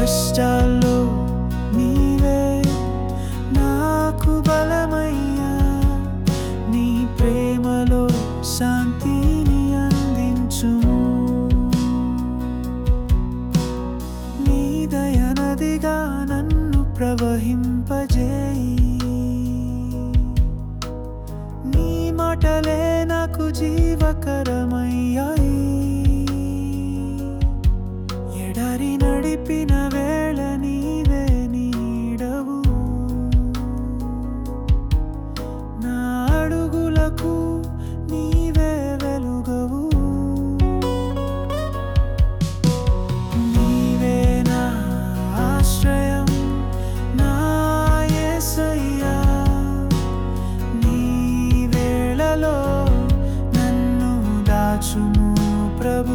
కష్టాల్లో నీవే నాకు బలమయ్యా నీ ప్రేమలో శాంతిని అందించుము నీ దయనదిగా నన్ను ప్రవహింపజేయి నీ మాటలే నాకు జీవకరమయ్యాయి ఎడారి నడిపిన వేళ నీవే నీడవు నా అడుగులకు నీవే వెలుగవు నీవే నా ఆశ్రయం నా యేసయ్యా నీ వేళలో నన్ను దాచుము ప్రభు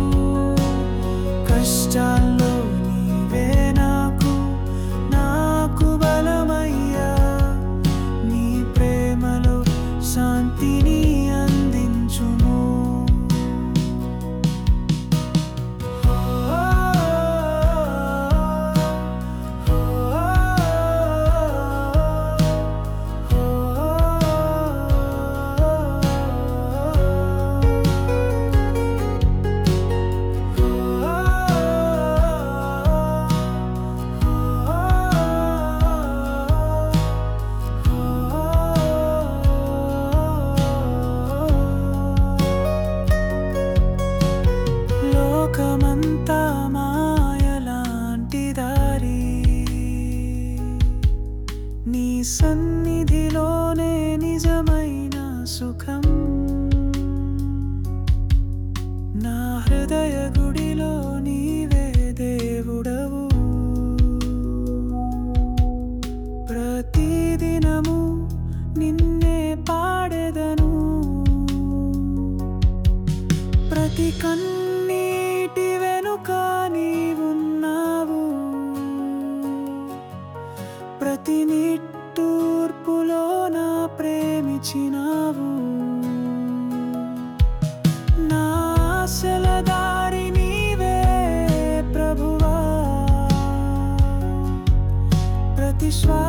కష్టాల్లో నీవే నాకు నాకు బలమయ్యా నీ ప్రేమలో శాంతిని అందించుము లోకమంతా మాయలాంటి దారి నీ సన్నిధిలోనే నిజమైన సుఖం నా హృదయ గుడిలో నీవే దేవుడవు ప్రతిదినము నిన్నే పాడెదను ప్రతి కన్నీటి వెనుక నీవున్నావు ప్రతి నిట్టూర్పులో నా ప్రేమించినావు నా ఆశల దారి నీవే ప్రభువా ప్రతి శ్వాస